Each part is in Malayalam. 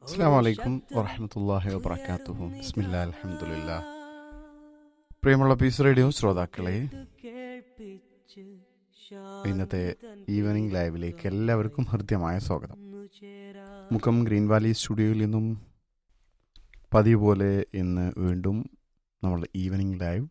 അസ്സാം വലൈക്കും വറഹമത്തല്ലാഹി വബർക്കാത്തുഹു ബിസ്മില്ലാ അൽഹംദുലില്ലാ പ്രിയമുള്ള പീസ് റേഡിയോ ശ്രോതാക്കളെ ഇന്നത്തെ ഈവനിങ് ലൈവിലേക്ക് എല്ലാവർക്കും ഹൃദ്യമായ സ്വാഗതം മുക്കം ഗ്രീൻ വാലി സ്റ്റുഡിയോയിൽ നിന്നും പതിവ് പോലെ ഇന്ന് വീണ്ടും നമ്മൾ ഈവനിങ് ലൈവ്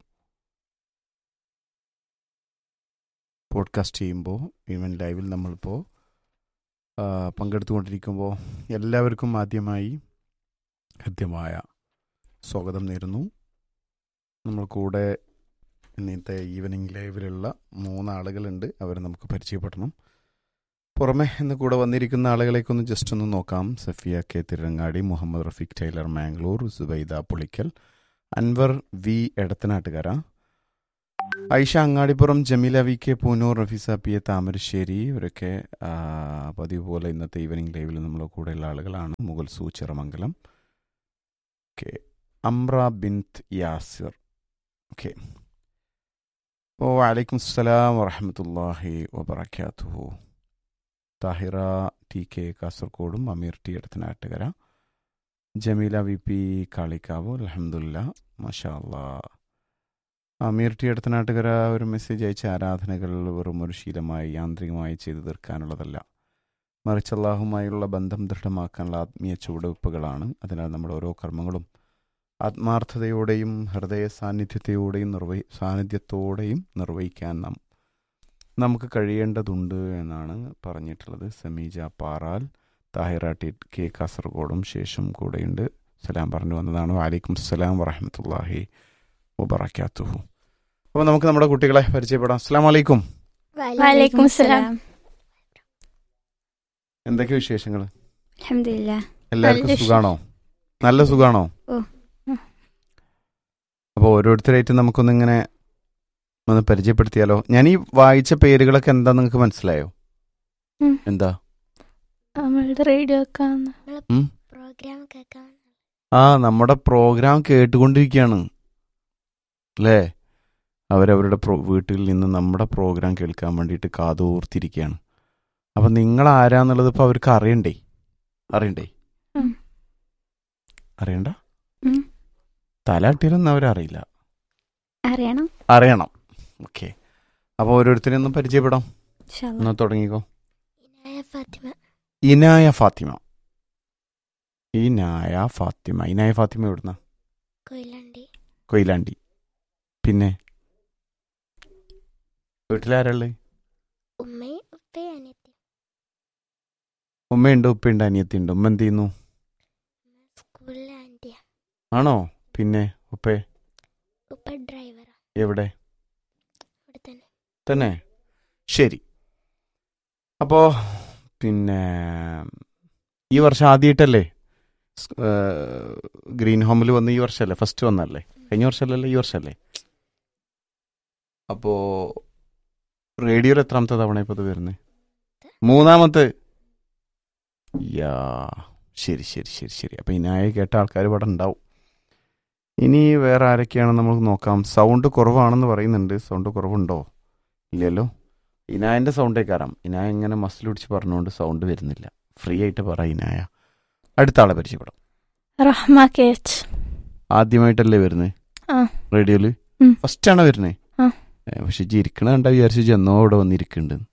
പോഡ്കാസ്റ്റ് ചെയ്യുമ്പോൾ ഈവനിങ് ലൈവിൽ നമ്മളിപ്പോൾ ആ, പങ്കെടുത്തുകൊണ്ടിരിക്കുമ്പോൾ എല്ലാവർക്കും ആദ്യമായി ഹൃദ്യമായ സ്വാഗതം നേരുന്നു നമ്മൾ കൂടെ ഇന്നത്തെ ഈവനിങ് ലൈവിലുള്ള മൂന്നാളുകളുണ്ട് അവരെ നമുക്ക് പരിചയപ്പെടണം പുറമെ ഇന്ന് കൂടെ വന്നിരിക്കുന്ന ആളുകളേക്കൊന്ന് ജസ്റ്റ് ഒന്ന് നോക്കാം Safiya K Thirangadi Muhammad Rafeeq tailor Mangalore Subaida Pulikkal Anwar V Edathanattukara Aisha Angadipuram Jameela V K Poonoor Rafeesa P A Thamarassery ഇവരൊക്കെ ആ, പതിവ് പോലെ ഇന്നത്തെ ഈവനിങ് ലൈവിൽ നമ്മളെ കൂടെയുള്ള ആളുകളാണ് മുഗൾ സു ചിറമംഗലം ഓക്കെ അമ്ര ബിൻത് യാസിർ ഓക്കെ ഓ വലൈക്കും സ്സലാം വറഹമത്തല്ലാഹി വബർക്കാത്തുഹു താഹിറ ടി കെ കാസർഗോഡും Ameer T Edathanattukara Jameela V P Kalikavu അലഹമുല്ല മാഷാ അല്ലാ അമീർ ടി അടുത്തനാട്ടുകര ഒരു മെസ്സേജ് അയച്ച ആരാധനകൾ വെറും ഒരു ശീലമായി യാന്ത്രികമായി ചെയ്തു തീർക്കാനുള്ളതല്ല മറിച്ച് അള്ളാഹുമായുള്ള ബന്ധം ദൃഢമാക്കാനുള്ള ആത്മീയ ചുവടുവെപ്പുകളാണ് അതിനാൽ നമ്മുടെ ഓരോ കർമ്മങ്ങളും ആത്മാർത്ഥതയോടെയും ഹൃദയ സാന്നിധ്യത്തോടെയും നിർവഹി സാന്നിധ്യത്തോടെയും നിർവഹിക്കാൻ നാം നമുക്ക് കഴിയേണ്ടതുണ്ട് എന്നാണ് പറഞ്ഞിട്ടുള്ളത് സമീജ പാറാൽ താഹിറ ടി കെ കാസർഗോഡും ശേഷം കൂടെയുണ്ട് സലാം പറഞ്ഞു വന്നതാണ് വാലിക്കും സലാം വറഹമത്തല്ലാഹി വബറക്കാത്തുഹു അപ്പോൾ നമുക്ക് നമ്മുടെ കുട്ടികളെ പരിചയപ്പെടാം അസ്സാം വലൈക്കും വലൈക്കും സലാം എന്തൊക്കെ വിശേഷങ്ങൾ അൽഹംദുലില്ലാ എല്ലാവർക്കും നല്ല സുഖാണോ നല്ല സുഖാണോ ഓ. ഉം. അപ്പോൾ ഓരോരുത്തരായിട്ട് നമുക്കൊന്നിങ്ങനെ ഒന്ന് പരിചയപ്പെടുത്തിയാലോ ഞാൻ ഈ വായിച്ച പേരുകളൊക്കെ എന്താ നിങ്ങൾക്ക് മനസ്സിലായോ ഉം. എന്താ നമ്മളുടെ റേഡിയോ ഒക്കെ ഉം? പ്രോഗ്രാം കേൾക്കാൻ ആ നമ്മുടെ പ്രോഗ്രാം കേട്ടുകൊണ്ടിരിക്കുകയാണ് അല്ലേ അവരവരുടെ പ്രോ വീട്ടിൽ നിന്ന് നമ്മുടെ പ്രോഗ്രാം കേൾക്കാൻ വേണ്ടിയിട്ട് കാതോർത്തിരിക്കുകയാണ് അപ്പം നിങ്ങൾ ആരാന്നുള്ളത് ഇപ്പോൾ അവർക്ക് അറിയണ്ടേ അറിയണ്ടേ ഉം. അറിയണ്ട ഉം. തലാട്ടിലൊന്നും അവരറിയില്ല അറിയണം അറിയണം ഓക്കെ അപ്പോൾ ഓരോരുത്തരെയും ഒന്ന് പരിചയപ്പെടാം ഇൻഷാ അല്ലാ. ഒന്ന് തുടങ്ങിക്കോ ഇനായ ഫാത്തിമ ഇനായ ഫാത്തിമ ഇനായ ഫാത്തിമ ഇനായ ഫാത്തിമ എവിടുന്ന കൊയിലണ്ടി കൊയിലാണ്ടി പിന്നെ വീട്ടിലാരള്ളേ ഉമ്മയും ഉപ്പയും അനിയത്തി ഉമ്മയുണ്ട് ഉപ്പയുണ്ട് അനിയത്തിയുണ്ട് ഉമ്മ എന്ത് ചെയ്യുന്നു സ്കൂളിലെ ആൻറ്റിയ ആണോ പിന്നെ ഉപ്പേ ഉപ്പ ഡ്രൈവറാ എവിടെ ഇവിടെ തന്നെ തന്നെ ശരി അപ്പോൾ പിന്നെ ഈ വർഷം ആദ്യമായിട്ടല്ലേ സ്- ഏഹ്, ഗ്രീൻ ഹോമിൽ വന്ന് ഈ വർഷമല്ലേ ഫസ്റ്റ് വന്നല്ലേ കഴിഞ്ഞ വർഷമല്ലല്ലോ ഈ വർഷമല്ലേ അപ്പോൾ റേഡിയോയിൽ എത്രാമത്തെ തവണ ഇപ്പോൾ ഇത് വരുന്നത് മൂന്നാമത്തെ യാ ശരി ശരി ശരി ശരി അപ്പോൾ ഇനായ കേട്ട ആൾക്കാർ ഇവിടെ ഉണ്ടാവും ഇനി വേറെ ആരൊക്കെയാണെന്ന് നമുക്ക് നോക്കാം സൗണ്ട് കുറവാണെന്ന് പറയുന്നുണ്ട് സൗണ്ട് കുറവുണ്ടോ ഇല്ലല്ലോ ഇനായൻ്റെ സൗണ്ടേ കയറാം ഇനായ ഇങ്ങനെ മസിൽ പിടിച്ച് പറഞ്ഞുകൊണ്ട് സൗണ്ട് വരുന്നില്ല ഫ്രീ ആയിട്ട് പറ ഇനായ അടുത്ത ആളെ പരിചയപ്പെടാം റഹ്മ കെ എച്ച് ആദ്യമായിട്ടല്ലേ വരുന്നത് ആ. റേഡിയോയിൽ ഉം. ഫസ്റ്റ് ആണോ വരുന്നത് ആ. പക്ഷെ ഇജ്ജ് ഇരിക്കണ കണ്ട വിചാരിച്ചു ഇജ്ജ് എന്നോ ഇവിടെ വന്നിരിക്കുന്നുണ്ട്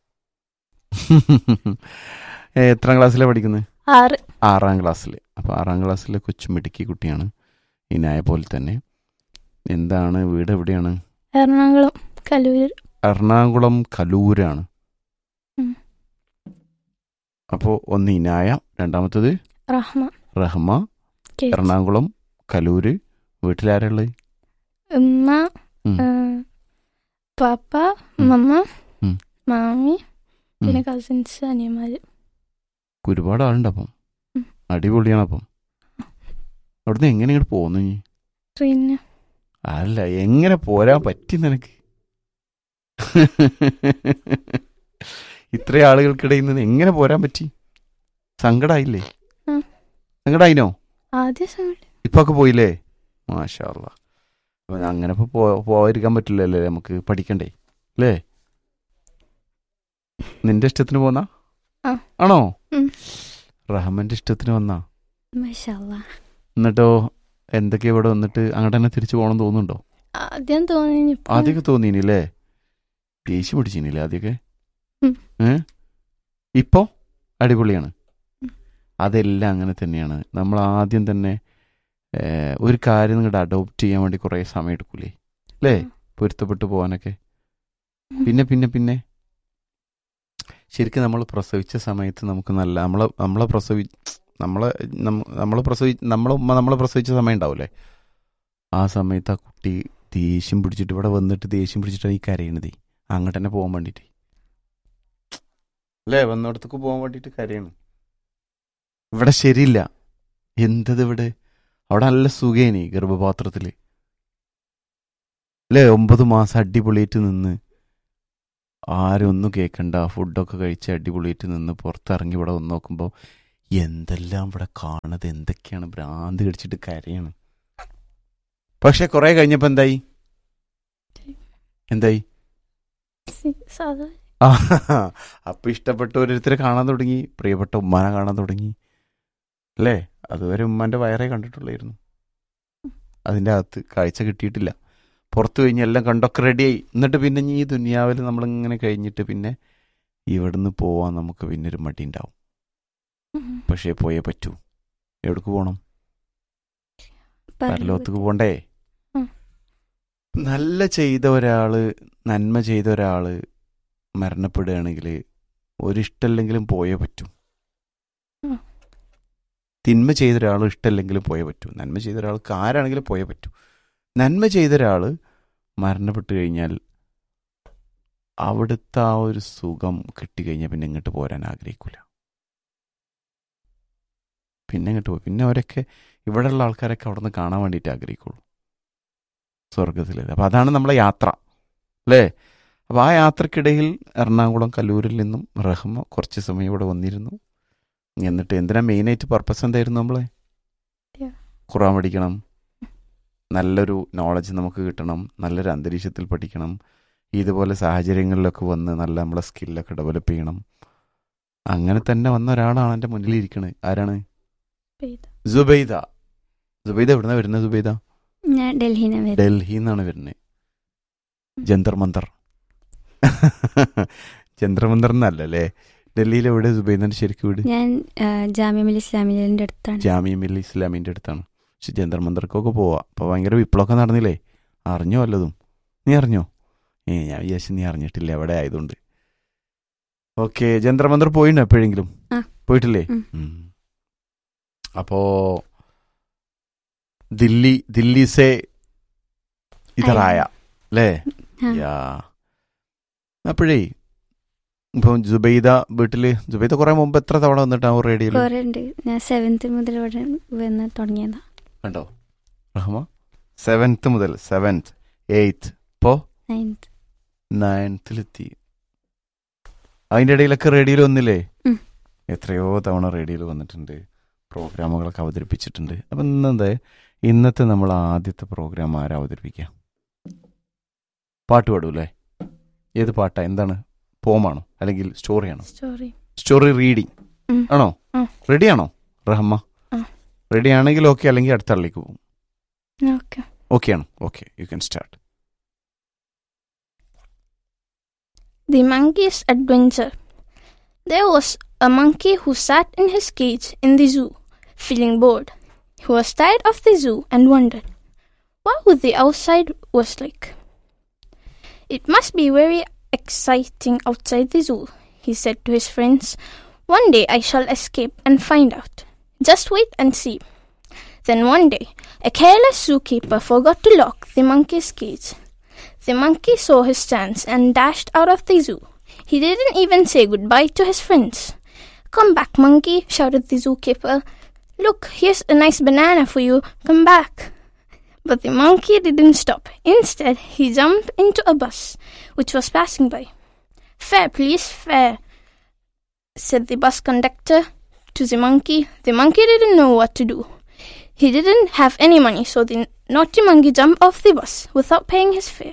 ഏ, എത്രാം ക്ലാസ്സിലാണ് പഠിക്കുന്നത് ആറ് ആറാം ക്ലാസ്സിൽ അപ്പോൾ ആറാം ക്ലാസ്സിലെ കൊച്ചു മിടുക്കി കുട്ടിയാണ് ഇനായ പോലെ തന്നെ എന്താണ് വീട് എവിടെയാണ് എറണാകുളം കലൂർ എറണാകുളം കലൂരാണ് ഉം. അപ്പോൾ ഒന്ന് ഇനായ രണ്ടാമത്തത് റഹ്മ റഹ്മ കെ എച്ച്. എറണാകുളം കലൂര് വീട്ടിലാരുള്ളത് ഉമ്മ ഉം. ആ, പാപ്പ ഉം. മമ്മ ഉം. മാമി ഉം. പിന്നെ കസിൻസ് അനിയന്മാര് ഒരുപാട് ആളുണ്ട് അപ്പം ഉം. അടിപൊളിയാണ് അപ്പം അവിടുന്ന് എങ്ങനെ ഇങ്ങോട്ട് പോന്നു നീ ട്രെയിന് അല്ല എങ്ങനെ പോരാൻ പറ്റി നിനക്ക് ഇത്ര ആളുകൾക്കിടയിൽ നിന്ന് എങ്ങനെ പോരാൻ പറ്റി സങ്കടായില്ലേ ഉം. സങ്കടായിനോ ആദ്യ സമയം ഇപ്പൊ ഒക്കെ പോയില്ലേ മാഷാ അല്ലാ. അപ്പൊ അങ്ങനെ ഇപ്പൊ പോ- പോവാതിരിക്കാൻ പറ്റില്ലല്ലേ നമുക്ക് പഠിക്കണ്ടേ അല്ലേ നിന്റെ ഇഷ്ടത്തിന് പോന്നാ ആ. ആണോ ഉം. റഹ്മന്റെ ഇഷ്ടത്തിന് വന്നാ മഷാല്ലാ എന്നിട്ടോ എന്തൊക്കെയാ ഇവിടെ വന്നിട്ട് അങ്ങോട്ട് തന്നെ തിരിച്ചു പോകണം തോന്നുന്നുണ്ടോ ആദ്യം തോന്നി ഇപ്പം ആദ്യമൊക്കെ തോന്നിയില്ലേ ദേഷ്യം പിടിച്ചിനില്ലേ ആദ്യമൊക്കെ ഉം. ഏ ഇപ്പോ അടിപൊളിയാണ് ഉം. അതെല്ലാം അങ്ങനെ തന്നെയാണ് നമ്മൾ ആദ്യം തന്നെ ഏ, ഒരു കാര്യം നിങ്ങളുടെ അഡോപ്റ്റ് ചെയ്യാൻ വേണ്ടി കുറേ സമയം എടുക്കൂലേ അല്ലേ പൊരുത്തപ്പെട്ടു പോകാനൊക്കെ ഉം. പിന്നെ പിന്നെ പിന്നെ ശരിക്കും നമ്മൾ പ്രസവിച്ച സമയത്ത് നമുക്ക് നല്ല നമ്മളെ നമ്മളെ പ്രസവി നമ്മളെ നമ്മൾ പ്രസവി നമ്മളെ ഉമ്മ നമ്മളെ പ്രസവിച്ച സമയം ഉണ്ടാവില്ലേ ആ സമയത്ത് ആ കുട്ടി ദേഷ്യം പിടിച്ചിട്ട് ഇവിടെ വന്നിട്ട് ദേഷ്യം പിടിച്ചിട്ടാണ് ഈ കരയണത് അങ്ങോട്ട് തന്നെ പോകാൻ വേണ്ടിയിട്ട് അല്ലേ വന്നിടത്തേക്ക് പോകാൻ വേണ്ടിയിട്ട് കരയാണ് ഇവിടെ ശരിയില്ല എന്തത് ഇവിടെ അവിടെ നല്ല സുഖേനി ഗർഭപാത്രത്തിൽ അല്ലേ ഒമ്പത് മാസം അടിപൊളിയായിട്ട് നിന്ന് ആരും ഒന്നും കേൾക്കണ്ട ഫുഡൊക്കെ കഴിച്ച് അടിപൊളിയായിട്ട് നിന്ന് പുറത്തിറങ്ങി ഇവിടെ വന്ന് നോക്കുമ്പോൾ എന്തെല്ലാം ഇവിടെ കാണുന്നത് എന്തൊക്കെയാണ് ഭ്രാന്ത് കടിച്ചിട്ട് കരയാണ് പക്ഷെ കുറെ കഴിഞ്ഞപ്പോ എന്തായി എന്തായി സി- സാധാ ആ, അപ്പൊ ഇഷ്ടപ്പെട്ട ഓരോരുത്തരെ കാണാൻ തുടങ്ങി പ്രിയപ്പെട്ട ഉമ്മാനെ കാണാൻ തുടങ്ങി അല്ലേ അതുവരെ ഉമ്മാന്റെ വയറേ കണ്ടിട്ടുള്ളായിരുന്നു അതിന്റെ അകത്ത് കാഴ്ച കിട്ടിയിട്ടില്ല പുറത്തു കഴിഞ്ഞ് എല്ലാം കണ്ടൊക്കെ റെഡിയായി എന്നിട്ട് പിന്നെ ഈ ദുനിയാവിൽ നമ്മളിങ്ങനെ കഴിഞ്ഞിട്ട് പിന്നെ ഇവിടുന്ന് പോവാൻ നമുക്ക് പിന്നെ ഒരു മടി ഉണ്ടാവും ഉം. പക്ഷേ പോയേ പറ്റൂ എവിടേക്ക് പോകണം പരലോകത്തേക്ക് പരലോകത്ത്. പോണ്ടേ ഉം. നല്ല ചെയ്ത ഒരാള് നന്മ ചെയ്ത ഒരാള് മരണപ്പെടുകയാണെങ്കിൽ ഒരിഷ്ടല്ലെങ്കിലും പോയേ പറ്റൂ ഉം. തിന്മ ചെയ്ത ഒരാൾ ഇഷ്ടമല്ലെങ്കിലും പോയേ പറ്റൂ നന്മ ചെയ്ത ഒരാൾക്ക് ആരാണെങ്കിലും പോയേ പറ്റൂ നന്മ ചെയ്ത ഒരാൾ മരണപ്പെട്ട് കഴിഞ്ഞാൽ അവിടുത്തെ ആ ഒരു സുഖം കിട്ടിക്കഴിഞ്ഞാൽ പിന്നെ ഇങ്ങോട്ട് പോരാൻ ആഗ്രഹിക്കൂല പിന്നെ ഇങ്ങോട്ട് പോകും പിന്നെ അവരൊക്കെ ഇവിടെയുള്ള ആൾക്കാരൊക്കെ അവിടെ നിന്ന് കാണാൻ വേണ്ടിയിട്ട് ആഗ്രഹിക്കുള്ളൂ സ്വർഗത്തിൽ അപ്പം അതാണ് നമ്മളെ യാത്ര അല്ലേ അപ്പോൾ ആ യാത്രക്കിടയിൽ എറണാകുളം കല്ലൂരിൽ നിന്നും റഹ്മ കുറച്ച് സമയം ഇവിടെ വന്നിരുന്നു എന്നിട്ട് എന്തിനാ മെയിനായിട്ട് പർപ്പസ് എന്തായിരുന്നു നമ്മളെ Yeah. ഖുറാൻ പഠിക്കണം നല്ലൊരു നോളജ് നമുക്ക് കിട്ടണം നല്ലൊരു അന്തരീക്ഷത്തിൽ പഠിക്കണം ഇതുപോലെ സാഹചര്യങ്ങളിലൊക്കെ വന്ന് നല്ല നമ്മളെ സ്കില്ലൊക്കെ ഡെവലപ്പ് ചെയ്യണം അങ്ങനെ തന്നെ വന്ന ഒരാളാണ് എൻ്റെ മുന്നിൽ ഇരിക്കണത് ആരാണ് പെയ്തു. സുബൈദ സുബൈദ എവിടുന്ന വരുന്നത് സുബൈദ ഞാൻ ഡൽഹിയിൽ നിന്ന് വരും ഡൽഹിയിൽ നിന്നാണ് വരുന്നത് ജന്തർ മന്തർ ജന്തർ മന്തർ എന്നല്ല അല്ലേ ഡൽഹിയിൽ എവിടെ സുബൈദന്റെ ശരിക്കും വീട് ഞാൻ ജാമ്യമിൽ ഇസ്ലാമിലിന്റെ അടുത്താണ് ജാമിയ മില്ലി ഇസ്ലാമിന്റെ അടുത്താണ് പക്ഷെ ജന്തർ മന്തർക്കൊക്കെ പോവാ അപ്പൊ ഭയങ്കര വിപ്ലവമൊക്കെ നടന്നില്ലേ അറിഞ്ഞോ വല്ലതും നീ അറിഞ്ഞോ ഏ ഞാൻ വിചാരിച്ചു നീ അറിഞ്ഞിട്ടില്ല എവിടെ ആയതുകൊണ്ട് ഓക്കെ ജന്തർ മന്തർ പോയിണ്ടോ എപ്പോഴെങ്കിലും ആ. പോയിട്ടില്ലേ ഉം. ഉം. അപ്പോ ദില്ലി ദില്ലി സേ ഇതറായ അല്ലേ ആ. യാ അപ്പോഴേ ഇപ്പം ജുബൈദ വീട്ടില് ജുബൈദ കുറെ മുമ്പ് എത്ര തവണ വന്നിട്ടാവും റേഡിയോയിൽ കുറെ ഉണ്ട് ഞാൻ സെവൻത്ത് മുതൽ ഇവിടെ വന്ന് തുടങ്ങിയതാ കണ്ടോ റഹ്മ സെവൻത്ത് മുതൽ സെവൻത്ത് എയ്ത്ത് ഇപ്പോ നയൻത്ത് നയൻത്തിലെത്തി അതിന്റെ ഇടയിലൊക്കെ റേഡിയോയിൽ വന്നില്ലേ ഉം. എത്രയോ തവണ റേഡിയോയിൽ വന്നിട്ടുണ്ട് പ്രോഗ്രാമുകളൊക്കെ അവതരിപ്പിച്ചിട്ടുണ്ട് അപ്പം ഇന്നെന്താ ഇന്നത്തെ നമ്മൾ ആദ്യത്തെ പ്രോഗ്രാം ആരാ അവതരിപ്പിക്കുക പാട്ട് പാടൂല്ലേ ഏത് പാട്ടാ എന്താണ് പോമാണോ അല്ലെങ്കിൽ സ്റ്റോറിയാണോ സ്റ്റോറി സ്റ്റോറി റീഡിങ് ഉം. ആണോ ഉം. റെഡിയാണോ റഹമ്മ ആ. റെഡി ആണെങ്കിൽ ഓക്കെ അല്ലെങ്കിൽ അടുത്ത ആളിലേക്ക് പോകും ഓക്കെ ഓക്കെ ആണോ okay you can start The Monkey's Adventure. There was a monkey who sat in his cage in the zoo, feeling bored. He was tired of the zoo and wondered what would the outside was like. It must be very exciting outside the zoo, he said to his friends. One day I shall escape and find out. Just wait and see. Then one day, a careless zookeeper forgot to lock the monkey's cage. The monkey saw his chance and dashed out of the zoo. He didn't even say goodbye to his friends. Come back, monkey, shouted the zookeeper. Look, here's a nice banana for you. Come back. But the monkey didn't stop. Instead, he jumped into a bus which was passing by. Fare, please, fare, said the bus conductor to the monkey. The monkey didn't know what to do. He didn't have any money, so the naughty monkey jumped off the bus without paying his fare.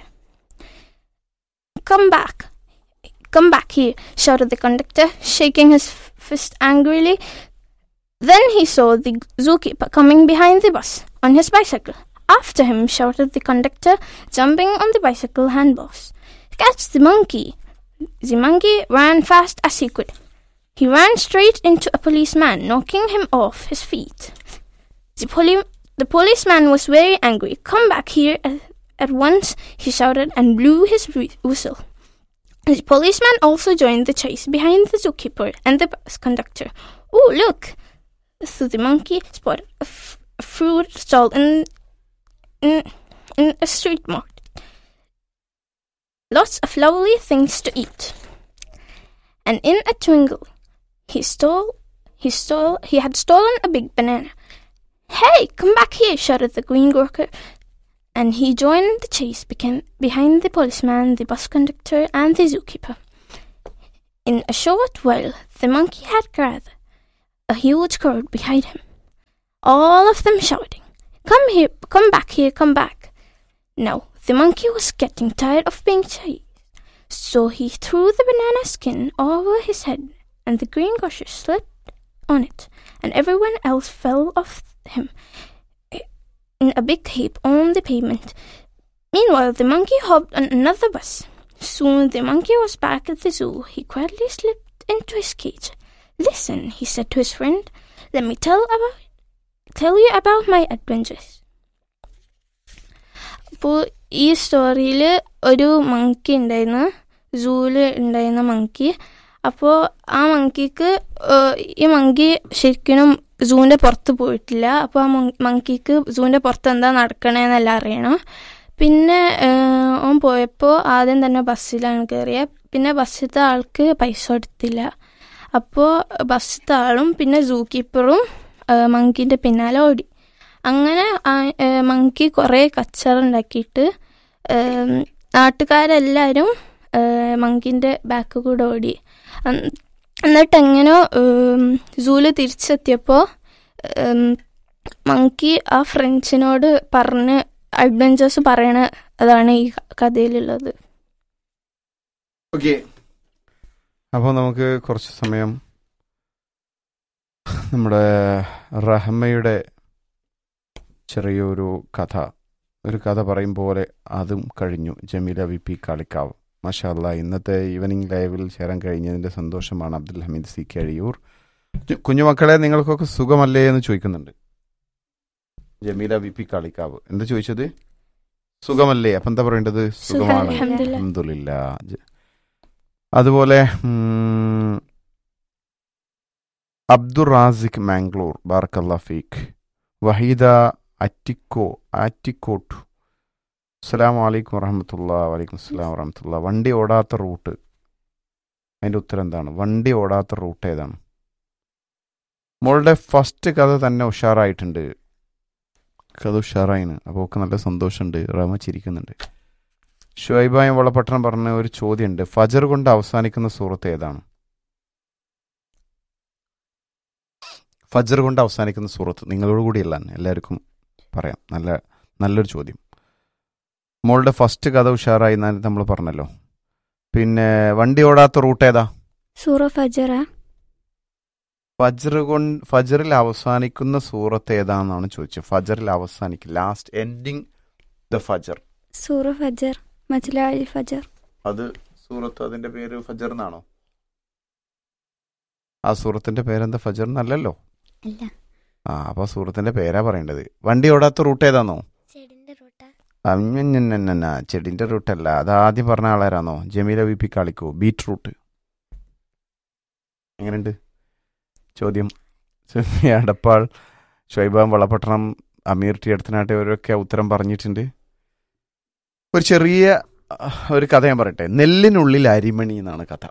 Come back. Come back here, shouted the conductor, shaking his f- fist angrily. Then he saw the zookeeper coming behind the bus on his bicycle. After him shouted the conductor, jumping on the bicycle handbars. Catch the monkey! The monkey ran fast as he could. He ran straight into a policeman, knocking him off his feet. The, poli- the policeman was very angry. Come back here at, at once, he shouted and blew his whi- whistle. The policeman also joined the chase behind the zookeeper and the bus conductor. Oh, look! So the monkey spotted a, f- a fruit stall in, in, in a street market. Lots of lovely things to eat. And in a twinkle, he stole, he stole, he had stolen a big banana. Hey, come back here! shouted the greengrocer, and he joined the chase became behind the policeman, the bus conductor, and the zookeeper. In a short while, the monkey had gathered a huge crowd behind him, all of them shouting, "Come here! Come back here! Come back!" Now the monkey was getting tired of being chased, so he threw the banana skin over his head, and the greengrocer slipped on it, and everyone else fell off him in a big heap on the pavement. Meanwhile, the monkey hopped on another bus. Soon the monkey was back at the zoo. He quietly slipped into his cage. Listen, he said to his friend, let me tell about tell you about my adventures. അപ്പോൾ ഈ സ്റ്റോറിയിൽ ഒരു മങ്കി ഉണ്ടായിരുന്നു സൂവിൽ ഉണ്ടായിരുന്ന മങ്കി അപ്പോൾ ആ മങ്കിക്ക് ഈ മങ്കി ശരിക്കും സൂവിൻ്റെ പുറത്ത് പോയിട്ടില്ല അപ്പോൾ ആ മങ്കിക്ക് സൂവിൻ്റെ പുറത്ത് എന്താ നടക്കണേന്നെല്ലാം അറിയണം പിന്നെ ഓൻ പോയപ്പോൾ ആദ്യം തന്നെ ബസ്സിലാണ് കയറിയത് പിന്നെ ബസ്സിലത്തെ ആൾക്ക് പൈസ കൊടുത്തില്ല അപ്പോൾ ബസ്സിലത്തെ ആളും പിന്നെ സൂ കീപ്പറും മങ്കീൻ്റെ പിന്നാലെ ഓടി അങ്ങനെ മങ്കി കുറേ കച്ചറ ഉണ്ടാക്കിയിട്ട് നാട്ടുകാരെല്ലാവരും മങ്കീൻ്റെ ബാക്ക് കൂടെ ഓടി എന്നിട്ട് എങ്ങനെയോ സൂല് തിരിച്ചെത്തിയപ്പോൾ മങ്കി ആ ഫ്രണ്ട്സിനോട് പറഞ്ഞ് അഡ്വഞ്ചേഴ്സ് പറയണ അതാണ് ഈ കഥയിലുള്ളത് ഓക്കെ അപ്പോൾ നമുക്ക് കുറച്ച് സമയം നമ്മുടെ റഹ്മയുടെ ചെറിയൊരു കഥ ഒരു കഥ പറയും പോലെ അതും കഴിഞ്ഞു ജമീല വി പി കാളിക്കാവ് മഷാല്ല ഇന്നത്തെ ഈവനിങ് ലൈവിൽ ചേരാൻ കഴിഞ്ഞതിൻ്റെ സന്തോഷമാണ് അബ്ദുൽ ഹമീദ് സി കഴിയൂർ കുഞ്ഞുമക്കളെ നിങ്ങൾക്കൊക്കെ സുഖമല്ലേ എന്ന് ചോദിക്കുന്നുണ്ട് ജമീല വി പി കാളിക്കാവ് എന്താ ചോദിച്ചത് സുഖമല്ലേ അപ്പം എന്താ പറയേണ്ടത് സുഖമാണ് അഹമ്മദില്ല അതുപോലെ അബ്ദുർ റാസിഖ് മാംഗ്ലൂർ ബാർക്കല്ല ഫീഖ് വഹീദ അറ്റിക്കോ ആറ്റിക്കോട്ട് അസ്സാം വലൈക്കും വറഹമത്തുള്ള വലൈക്കും അസ്സാം വറഹമത്തുള്ള വണ്ടി ഓടാത്ത റൂട്ട് അതിൻ്റെ ഉത്തരം എന്താണ് വണ്ടി ഓടാത്ത റൂട്ട് ഏതാണ് മോളുടെ ഫസ്റ്റ് കഥ തന്നെ ഉഷാറായിട്ടുണ്ട് കഥ ഉഷാറായിന് അപ്പോൾ ഒക്കെ നല്ല സന്തോഷമുണ്ട് റമ ചിരിക്കുന്നുണ്ട് ഷുഹൈബായ വളപട്ടണം പറഞ്ഞ ഒരു ചോദ്യമുണ്ട് ഫജർ കൊണ്ട് അവസാനിക്കുന്ന സൂറത്ത് ഏതാണ് ഫജർ കൊണ്ട് അവസാനിക്കുന്ന സൂറത്ത് നിങ്ങളോട് കൂടിയല്ല എല്ലാവർക്കും പറയാം നല്ല നല്ലൊരു ചോദ്യം മോളുടെ ഫസ്റ്റ് കഥ ഉഷാറായി നമ്മൾ പറഞ്ഞല്ലോ പിന്നെ വണ്ടി ഓടാത്ത റൂട്ട് ഏതാ സൂറ ഫജറ ഫജർ കൊണ്ട് ഫജറിൽ അവസാനിക്കുന്ന സൂറത്ത് ഏതാണെന്നാണ് ചോദിച്ചത് ഫജറിൽ അവസാനിക്കും ലാസ്റ്റ് എൻഡിങ് ദ ഫജർ സൂറ ഫജർ മജ്ല അൽ ഫജർ അത് സൂറത്ത് അതിന്റെ പേര് ഫജർ എന്നാണോ ആ സൂറത്തിന്റെ പേരെന്താ ഫജർ എന്നല്ലല്ലോ അല്ല ആ അപ്പൊ സൂറത്തിന്റെ പേരാ പറയേണ്ടത് വണ്ടി ഓടാത്ത റൂട്ട് ഏതാണോ ചെടിന്റെ റൂട്ടാ അഞ്ഞ ചെടിന്റെ റൂട്ടല്ല അത് ആദ്യം പറഞ്ഞ ആളാരാന്നോ Jameela V P Kalikavu beetroot എങ്ങനെയുണ്ട് ചോദ്യം അടപ്പാൾ ഷൊയ്ബാം വളപട്ടണം അമീർ ടി അടുത്തനാട്ടെ അവരൊക്കെ ഉത്തരം പറഞ്ഞിട്ടുണ്ട് ഒരു ചെറിയ ഒരു കഥ ഞാൻ പറയട്ടെ നെല്ലിനുള്ളിൽ അരിമണി എന്നാണ് കഥ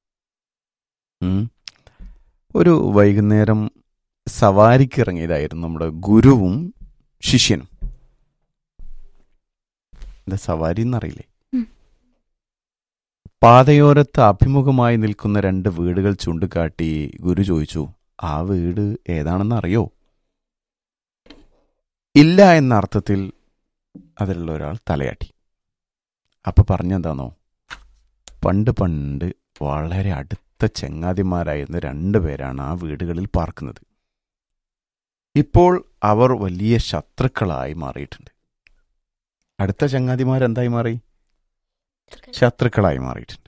ഒരു വൈകുന്നേരം സവാരിക്ക് ഇറങ്ങിയതായിരുന്നു നമ്മുടെ ഗുരുവും ശിഷ്യനും എന്താ സവാരി എന്നറിയില്ലേ പാതയോരത്ത് അഭിമുഖമായി നിൽക്കുന്ന രണ്ട് വീടുകൾ ചൂണ്ടിക്കാട്ടി ഗുരു ചോദിച്ചു ആ വീട് ഏതാണെന്ന് അറിയോ ഇല്ല എന്ന അർത്ഥത്തിൽ അതിലുള്ള ഒരാൾ തലയാട്ടി അപ്പൊ പറഞ്ഞെന്താണോ പണ്ട് പണ്ട് വളരെ അടുത്ത ചെങ്ങാതിമാരായിരുന്ന രണ്ടു പേരാണ് ആ വീടുകളിൽ പാർക്കുന്നത് ഇപ്പോൾ അവർ വലിയ ശത്രുക്കളായി മാറിയിട്ടുണ്ട് അടുത്ത ചങ്ങാതിമാരെന്തായി മാറി ശത്രുക്കളായി മാറിയിട്ടുണ്ട്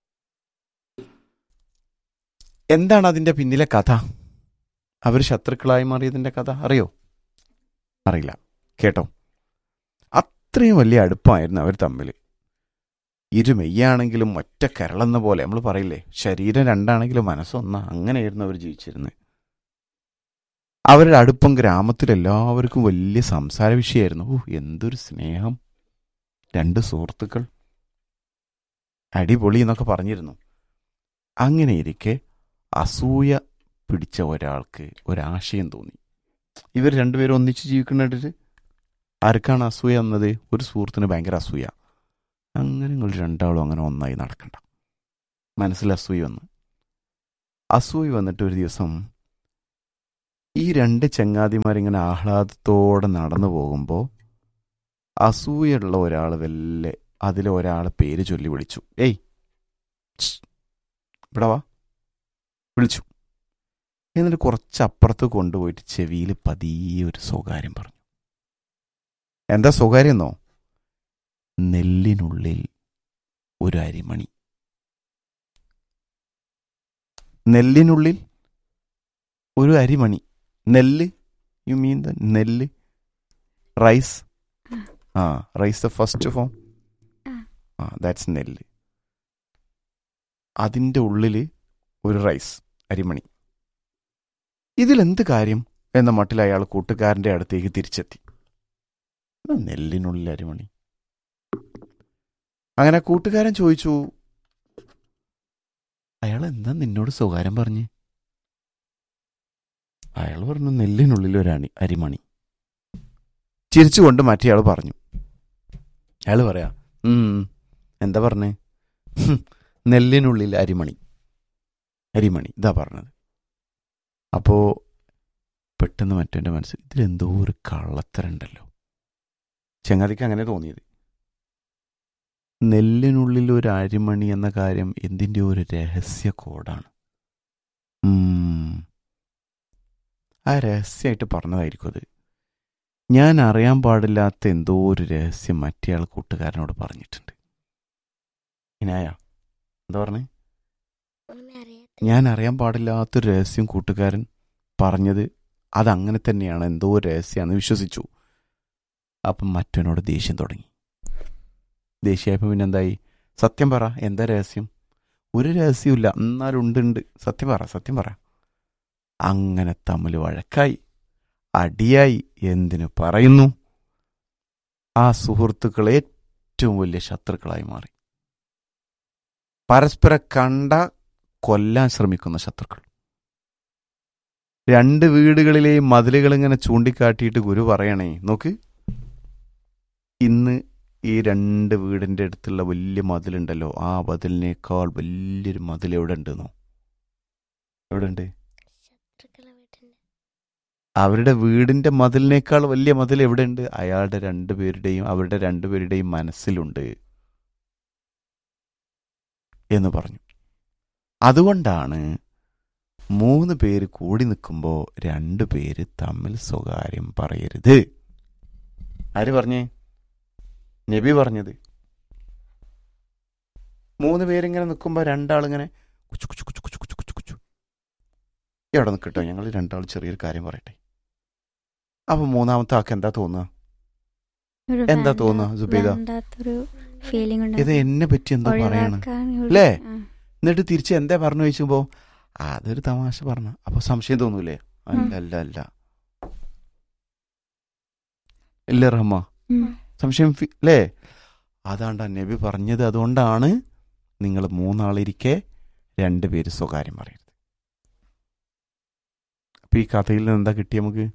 എന്താണ് അതിന്റെ പിന്നിലെ കഥ അവർ ശത്രുക്കളായി മാറിയതിന്റെ കഥ അറിയോ അറിയില്ല കേട്ടോ അത്രയും വലിയ അടുപ്പമായിരുന്നു അവർ തമ്മിൽ ഇരുമെയ്യാണെങ്കിലും ഒറ്റ കരളെന്ന പോലെ നമ്മൾ പറയില്ലേ ശരീരം രണ്ടാണെങ്കിലും മനസ്സൊന്ന അങ്ങനെയായിരുന്നു അവർ ജീവിച്ചിരുന്നത് അവരുടെ അടുപ്പം ഗ്രാമത്തിൽ എല്ലാവർക്കും വലിയ സംസാര വിഷയമായിരുന്നു ഓ എന്തൊരു സ്നേഹം രണ്ട് സുഹൃത്തുക്കൾ അടിപൊളി എന്നൊക്കെ പറഞ്ഞിരുന്നു അങ്ങനെ ഇരിക്കെ അസൂയ പിടിച്ച ഒരാൾക്ക് ഒരാശയം തോന്നി ഇവർ രണ്ടുപേരും ഒന്നിച്ച് ജീവിക്കുന്നിട്ട് ആർക്കാണ് അസൂയ എന്നത് ഒരു സുഹൃത്തിന് ഭയങ്കര അസൂയ അങ്ങനെ നിങ്ങൾ രണ്ടാളും അങ്ങനെ ഒന്നായി നടക്കണ്ട മനസ്സിൽ അസൂയ വന്ന് അസൂയ വന്നിട്ട് ഒരു ദിവസം ഈ രണ്ട് ചങ്ങാതിമാരിങ്ങനെ ആഹ്ലാദത്തോടെ നടന്നു പോകുമ്പോൾ അസൂയുള്ള ഒരാൾ വല്ല അതിലെ ഒരാളെ പേര് ചൊല്ലി വിളിച്ചു ഏയ് ഛ്, ഇവിടെ വാ വിളിച്ചു എന്നിട്ട് കുറച്ചപ്പുറത്ത് കൊണ്ടുപോയിട്ട് ചെവിയിൽ പതിയെ ഒരു സ്വകാര്യം പറഞ്ഞു എന്താ സ്വകാര്യം എന്നോ നെല്ലിനുള്ളിൽ ഒരു അരിമണി നെല്ലിനുള്ളിൽ ഒരു അരിമണി നെല്ല് യു മീൻ ദ നെല്ല് റൈസ് ആ റൈസ് ദ ഫസ്റ്റ് ഫോം ആ. ആ ദാറ്റ്സ് നെല്ല് അതിൻ്റെ ഉള്ളിൽ ഒരു റൈസ് അരിമണി ഇതിലെന്ത് കാര്യം എന്ന മട്ടിൽ അയാൾ കൂട്ടുകാരൻ്റെ അടുത്തേക്ക് തിരിച്ചെത്തി "ആ, നെല്ലിനുള്ളിൽ അരിമണി അങ്ങനെ കൂട്ടുകാരൻ ചോദിച്ചു അയാൾ എന്താ നിന്നോട് സ്വകാര്യം പറഞ്ഞ് അയാൾ പറഞ്ഞു നെല്ലിനുള്ളിൽ ഒരു അണി അരിമണി ചിരിച്ചുകൊണ്ട് മറ്റേയാൾ പറഞ്ഞു അയാൾ പറയാ "ഉം, എന്താ പറഞ്ഞേ "ഹും, നെല്ലിനുള്ളിൽ അരിമണി അരിമണി ഇതാ പറഞ്ഞത് അപ്പോ പെട്ടെന്ന് മറ്റേ മനസ്സിൽ ഇതിലെന്തോ ഒരു കള്ളത്തരണ്ടല്ലോ ചങ്ങാതിക്ക് അങ്ങനെ തോന്നിയത് നെല്ലിനുള്ളിൽ ഒരു അരിമണി എന്ന കാര്യം എന്തിൻ്റെ ഒരു രഹസ്യ കോഡാണ് ഉം. ആ രഹസ്യമായിട്ട് പറഞ്ഞതായിരിക്കും അത് ഞാൻ അറിയാൻ പാടില്ലാത്ത എന്തോ ഒരു രഹസ്യം മറ്റേയാൾ കൂട്ടുകാരനോട് പറഞ്ഞിട്ടുണ്ട് ഇനായ എന്താ പറഞ്ഞേ ഒന്നും അറിയാത്ത ഞാൻ അറിയാൻ പാടില്ലാത്തൊരു രഹസ്യം കൂട്ടുകാരൻ പറഞ്ഞത് അതങ്ങനെ തന്നെയാണ് എന്തോ ഒരു രഹസ്യമാണെന്ന് വിശ്വസിച്ചു അപ്പം മറ്റവനോട് ദേഷ്യം തുടങ്ങി ദേഷ്യമായപ്പോൾ പിന്നെ എന്തായി സത്യം പറ എന്താ രഹസ്യം ഒരു രഹസ്യമില്ല എന്നാലും ഉണ്ട് ഉണ്ട് സത്യം പറ സത്യം പറ അങ്ങനെ തമ്മിൽ വഴക്കായി അടിയായി എന്തിനു പറയുന്നു ആ സുഹൃത്തുക്കൾ ഏറ്റവും വലിയ ശത്രുക്കളായി മാറി പരസ്പരം കണ്ട കൊല്ലാൻ ശ്രമിക്കുന്ന ശത്രുക്കൾ രണ്ട് വീടുകളിലെയും മതിലുകൾ ഇങ്ങനെ ചൂണ്ടിക്കാട്ടിയിട്ട് ഗുരു പറയണേ നോക്ക് ഇന്ന് ഈ രണ്ട് വീടിന്റെ അടുത്തുള്ള വലിയ മതിലുണ്ടല്ലോ ആ മതിലിനേക്കാൾ വലിയൊരു മതിൽ എവിടെ ഉണ്ടെന്നോ എവിടെ ഉണ്ട് ശത്രുക്കളെ വീട്ടുണ്ട് അവരുടെ വീടിന്റെ മതിലിനേക്കാൾ വലിയ മതിൽ എവിടെയുണ്ട് അയാളുടെ രണ്ടുപേരുടെയും അവരുടെ രണ്ടുപേരുടെയും മനസ്സിലുണ്ട് എന്ന് പറഞ്ഞു അതുകൊണ്ടാണ് മൂന്ന് പേര് കൂടി നിൽക്കുമ്പോൾ രണ്ടു പേര് തമ്മിൽ സ്വകാര്യം പറയരുത് ആര് പറഞ്ഞേ നബി പറഞ്ഞത് മൂന്ന് പേരിങ്ങനെ നിൽക്കുമ്പോൾ രണ്ടാളിങ്ങനെ കുച്ചു കുച്ചു കുച്ചു കുച്ചു കുച്ചു കുച്ചു കുച്ചു എവിടെ നിൽക്കട്ടോ ഞങ്ങൾ രണ്ടാൾ ചെറിയൊരു കാര്യം പറയട്ടെ അപ്പൊ മൂന്നാമത്തെ ആൾക്ക് എന്താ തോന്നുക ഒരു എന്താ വേണ്ട- തോന്നുക സുബൈദ? വേണ്ടാത്തൊരു ഫീലിംഗ് ഇത് എന്നെ പറ്റി എന്താ പറയാണ് അല്ലേ ല്ലേ? എന്നിട്ട് തിരിച്ച് എന്താ പറഞ്ഞു ചോദിച്ചുമ്പോ അതൊരു തമാശ പറഞ്ഞ അപ്പൊ സംശയം തോന്നൂലേ അല്ല അല്ല അല്ല ഇല്ല റഹ്മ സംശയം ഫി- അല്ലേ അതാണ്ടാ നബി പറഞ്ഞത് അതുകൊണ്ടാണ് നിങ്ങൾ മൂന്നാളിരിക്കെ രണ്ടുപേര് സ്വകാര്യം പറയരുത് അപ്പൊ ഈ കഥയിൽ നിന്ന് എന്താ കിട്ടിയ നമുക്ക്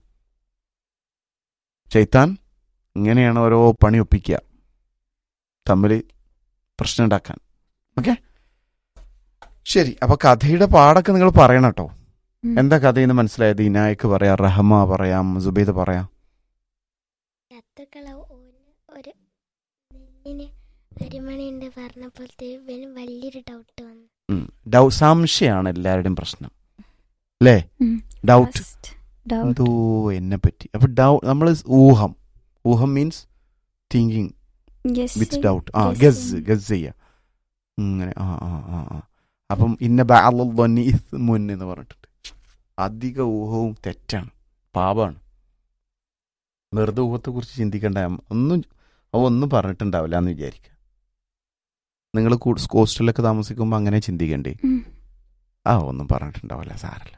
ചൈത്താൻ ഇങ്ങനെയാണ് ഓരോ പണി ഒപ്പിക്കുക തമ്മിൽ പ്രശ്നം ഉണ്ടാക്കാൻ ഓക്കെ ശരി അപ്പൊ കഥയുടെ പാടൊക്കെ നിങ്ങൾ പറയണം കേട്ടോ എന്താ കഥയെന്ന് മനസ്സിലായത് ഇനായക്ക് പറയാം റഹ്മ പറയാം സുബൈദ പറയാം ശത്രുക്കളെ ഓന് ഒരു നെല്ലിന് അരിമണി ഉണ്ട് പറഞ്ഞപ്പോഴത്തെ ഇവന് വലിയൊരു ഡൗട്ട് വന്നു ഉം. ഡൗ സംശയമാണ് എല്ലാവരുടെയും പ്രശ്നം അല്ലേ ഡൗട്ട് ഡൗട്ട് എന്തോ എന്നെ പറ്റി അപ്പൊ ഡൗ നമ്മൾ ഊഹം ഊഹം മീൻസ് തിങ്കിങ് വിത്ത് ഡൗട്ട് ആ Guess ഗസ് ചെയ്യും. ഗസ് ചെയ്യുക അങ്ങനെ ആ ആ ആ ആ അപ്പം ഇന്ന ബാലി മുൻ എന്ന് പറഞ്ഞിട്ടുണ്ട് അധിക ഊഹവും തെറ്റാണ് പാപമാണ് വെറുതെ ഊഹത്തെ കുറിച്ച് ചിന്തിക്കേണ്ട ഒന്നും അവ ഒന്നും പറഞ്ഞിട്ടുണ്ടാവില്ല എന്ന് വിചാരിക്കുക നിങ്ങൾ ഹോസ്റ്റലിലൊക്കെ താമസിക്കുമ്പോൾ അങ്ങനെ ചിന്തിക്കണ്ടേ ഉം. ആ ഒന്നും പറഞ്ഞിട്ടുണ്ടാവില്ല സാരല്ല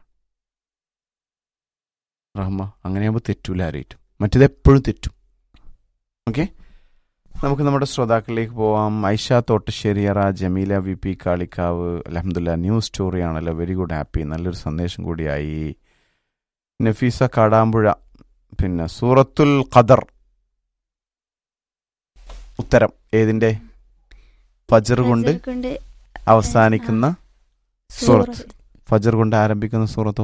റഹ്മ അങ്ങനെയാകുമ്പോൾ തെറ്റൂല ആരേറ്റും മറ്റേത് എപ്പോഴും തെറ്റും ഓക്കെ നമുക്ക് നമ്മുടെ ശ്രോതാക്കളിലേക്ക് പോവാം ഐഷ തോട്ടശ്ശേരിയറ ജമീല വി പി കാളിക്കാവ് അലഹമുല്ല ന്യൂസ് സ്റ്റോറി ആണല്ലോ വെരി ഗുഡ് ഹാപ്പി നല്ലൊരു സന്ദേശം കൂടിയായി നഫീസ കാടാമ്പുഴ പിന്നെ സൂറത്തുൽ ഖദർ ഉത്തരം ഏതിന്റെ ഫജർ കൊണ്ട് ഫജർ കൊണ്ട് അവസാനിക്കുന്ന സൂറത്ത് ഫജർ കൊണ്ട് ആരംഭിക്കുന്ന സൂറത്തോ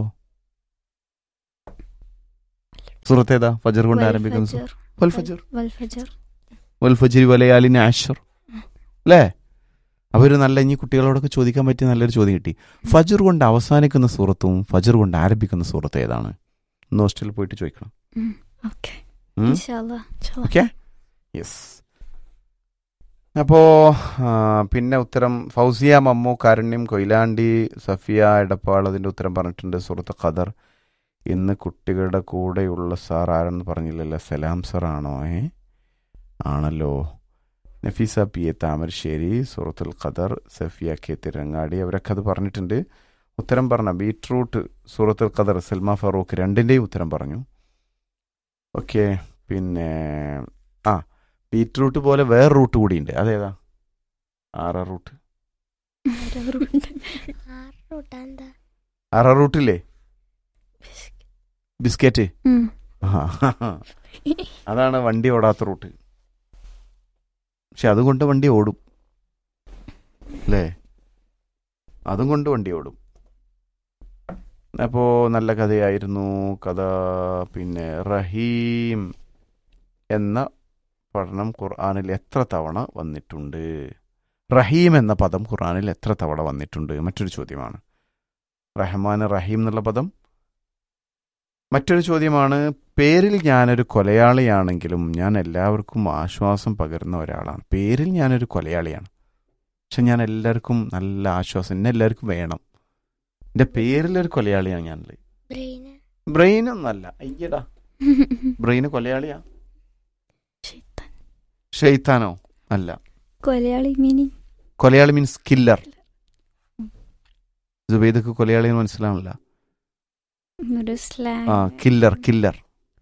സൂറത്ത് ഏതാ ഫജർ കൊണ്ട് ആരംഭിക്കുന്ന സൂറത്ത്? വൽ ഫജർ വൽ ഫജർ വൽ ഫജരി വലയാലിന് ആഷർ അല്ലേ അപ്പൊ ഒരു നല്ല ഇനി കുട്ടികളോടൊക്കെ ചോദിക്കാൻ പറ്റിയ നല്ലൊരു ചോദ്യം കിട്ടി ഫജർ കൊണ്ട് അവസാനിക്കുന്ന സൂറത്തും ഫജർ കൊണ്ട് ആരംഭിക്കുന്ന സൂറത്ത് ഏതാണ് ഒന്ന് ഹോസ്റ്റലിൽ പോയിട്ട് ചോദിക്കണം ഓക്കെ ഉം? ഇൻഷാല്ലാ ഓക്കെ യെസ് അപ്പോ ആ, പിന്നെ ഉത്തരം ഫൗസിയ മമ്മു കാരുണ്യം കൊയിലാണ്ടി സഫിയ എടപ്പാൾ അതിന്റെ ഉത്തരം പറഞ്ഞിട്ടുണ്ട് സുഹൃത്ത് ഖദർ ഇന്ന് കുട്ടികളുടെ കൂടെയുള്ള സാർ ആരെന്ന് പറഞ്ഞില്ലല്ലോ സലാം സാർ ആണോ ഏ ആണല്ലോ നഫീസ പി എ താമരശ്ശേരി സൂറത്തുൽ ഖദർ സഫിയ കെ തിരങ്ങാടി അവരൊക്കെ അത് പറഞ്ഞിട്ടുണ്ട് ഉത്തരം പറഞ്ഞ ബീട്രൂട്ട് സൂറത്തുൽ ഖദർ സൽമ ഫറൂഖ് രണ്ടിൻ്റെയും ഉത്തരം പറഞ്ഞു ഓക്കെ പിന്നെ ആ ബീറ്റ്റൂട്ട് പോലെ വേറെ റൂട്ട് കൂടിയുണ്ട് അതേതാ ആറാ റൂട്ട് ആറ് റൂട്ടാ എന്താ ആറാ റൂട്ടില്ലേ ബിസ്ക്കറ്റ് ഉം. ആ, അതാണ് വണ്ടി ഓടാത്ത റൂട്ട് പക്ഷെ അതും കൊണ്ട് വണ്ടി ഓടും അല്ലേ അതും കൊണ്ട് വണ്ടി ഓടും അപ്പോ നല്ല കഥയായിരുന്നു കഥ പിന്നെ റഹീം എന്ന പഠനം ഖുർആനിൽ എത്ര തവണ വന്നിട്ടുണ്ട് റഹീം എന്ന പദം ഖുർആനിൽ എത്ര തവണ വന്നിട്ടുണ്ട് മറ്റൊരു ചോദ്യമാണ് റഹ്മാൻ റഹീം എന്നുള്ള പദം മറ്റൊരു ചോദ്യമാണ് പേരിൽ ഞാനൊരു കൊലയാളിയാണെങ്കിലും ഞാൻ എല്ലാവർക്കും ആശ്വാസം പകരുന്ന ഒരാളാണ് പേരിൽ ഞാനൊരു കൊലയാളിയാണ് പക്ഷെ ഞാൻ എല്ലാവർക്കും നല്ല ആശ്വാസം എന്നെ എല്ലാവർക്കും വേണം എൻ്റെ പേരിലൊരു കൊലയാളിയാണ് ഞാൻ ബ്രെയിന് ബ്രെയിൻ ഒന്നല്ല അയ്യടാ ബ്രെയിന് കൊലയാളിയാ ഷെയ്ത്താൻ. ഷെയ്ത്താനോ അല്ല കൊലയാളി മീനിങ് കൊലയാളി മീൻസ് കില്ലർ ജുബൈദക്ക് കൊലയാളി എന്ന് മനസ്സിലാവില്ല ഒരു സ്ലാങ് ആ killer killer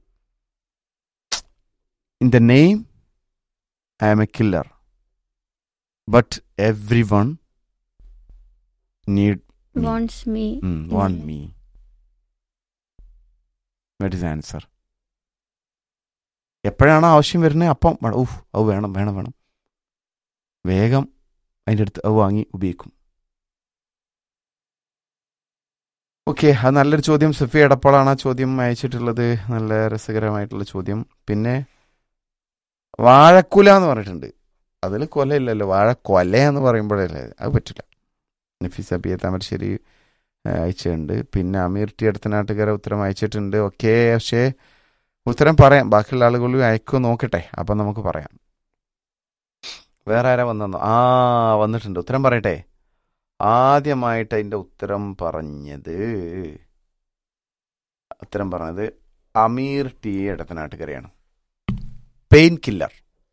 in the name I am a killer but every one need wants me want me that is answer എപ്പോഴാണ് ആവശ്യം വരുന്നത് അപ്പം വേണം. ഉഫ് അത് വേണം വേണം വേണം വേഗം അതിൻ്റെ അടുത്ത് അത് വാങ്ങി ഉപയോഗിക്കും ഓക്കെ അത് നല്ലൊരു ചോദ്യം സഫി എടപ്പാളാണ് ആ ചോദ്യം അയച്ചിട്ടുള്ളത് നല്ല രസകരമായിട്ടുള്ള ചോദ്യം പിന്നെ വാഴക്കുല എന്ന് പറഞ്ഞിട്ടുണ്ട് അതിൽ കൊലയില്ലല്ലോ വാഴക്കൊല എന്ന് പറയുമ്പോഴല്ലേ അത് പറ്റില്ല നഫീസ പി എ താമരശ്ശേരി ആ, അയച്ചിട്ടുണ്ട് പിന്നെ അമീർ ടി അടുത്തനാട്ടുകാരെ ഉത്തരം അയച്ചിട്ടുണ്ട് ഓക്കെ പക്ഷേ ഉത്തരം പറയാം ബാക്കിയുള്ള ആളുകളും അയക്കോ നോക്കട്ടെ അപ്പം നമുക്ക് പറയാം വേറെ ആരാ വന്നോ ആ വന്നിട്ടുണ്ട് ഉത്തരം പറയട്ടെ ആദ്യമായിട്ട് അതിൻ്റെ ഉത്തരം പറഞ്ഞത് ഉത്തരം പറഞ്ഞത് അമീർ ടി ഇടത്തനാട്ടുകരയാണ് പെയിൻ കില്ലർ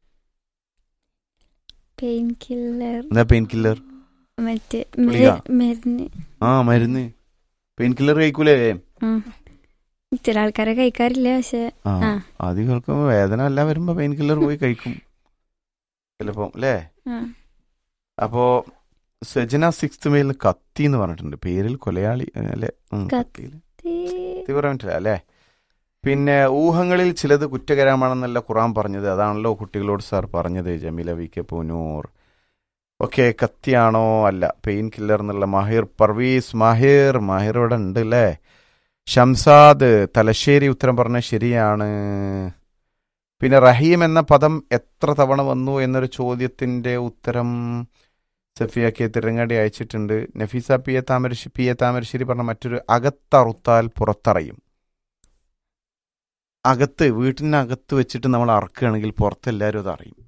പെയിൻ കില്ലർ എന്താ പെയിൻ കില്ലർ മറ്റേ ഗുളിക. മരുന്ന് ആ മരുന്ന് പെയിൻ കില്ലർ കഴിക്കൂലേ ഉം. ചില ആൾക്കാരെ കഴിക്കാറില്ല പക്ഷെ ആ ആ. ആദ്യം കേൾക്കുമ്പോൾ വേദന എല്ലാം വരുമ്പോൾ പെയിൻ കില്ലർ പോയി കഴിക്കും ചിലപ്പം അല്ലേ ആ. അപ്പോ സജന സിക്സ്ത് മെയിൽ കത്തി എന്ന് പറഞ്ഞിട്ടുണ്ട് പേരിൽ കൊലയാളി ഏ, അല്ലേ ഉം, കത്തി. കത്തിയില്. കത്തി പറയാൻ പറ്റില്ല അല്ലേ പിന്നെ ഊഹങ്ങളിൽ ചിലത് കുറ്റകരമാണെന്നല്ല ഖുറാൻ പറഞ്ഞത് അതാണല്ലോ കുട്ടികളോട് സാർ പറഞ്ഞത് Jameela V K Poonoor okay കത്തിയാണോ അല്ല പെയിൻ കില്ലർ എന്നുള്ള മാഹിർ പർവീസ് മാഹിർ മാഹിർ ഇവിടെ ഉണ്ട് അല്ലേ ഷംസാദ് തലശ്ശേരി ഉത്തരം പറഞ്ഞ ശരിയാണ് പിന്നെ റഹീം എന്ന പദം എത്ര തവണ വന്നു എന്നൊരു ചോദ്യത്തിന്റെ ഉത്തരം സഫിയ കെ തിരങ്ങാടി അയച്ചിട്ടുണ്ട് Nafeesa P A Thamarassery P A Thamarassery പറഞ്ഞ മറ്റൊരു അകത്തറുത്താൽ പുറത്തറയും അകത്ത് വീട്ടിനകത്ത് വെച്ചിട്ട് നമ്മൾ അറക്കുകയാണെങ്കിൽ പുറത്തെല്ലാവരും അത് അറിയും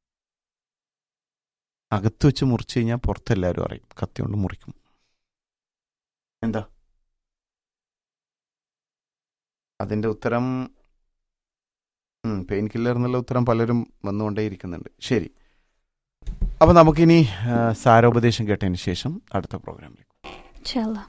അകത്ത് വെച്ച് മുറിച്ച് കഴിഞ്ഞാൽ പുറത്തെല്ലാവരും അറിയും കത്തി കൊണ്ട് മുറിക്കും എന്താ അതിൻ്റെ ഉത്തരം പെയിൻ കില്ലർ എന്നുള്ള ഉത്തരം പലരും വന്നുകൊണ്ടേയിരിക്കുന്നുണ്ട് ശരി അപ്പോൾ നമുക്കിനി ആ, സാരോപദേശം കേട്ടതിന് ശേഷം അടുത്ത പ്രോഗ്രാമിലേക്ക് ഇൻഷാല്ലാ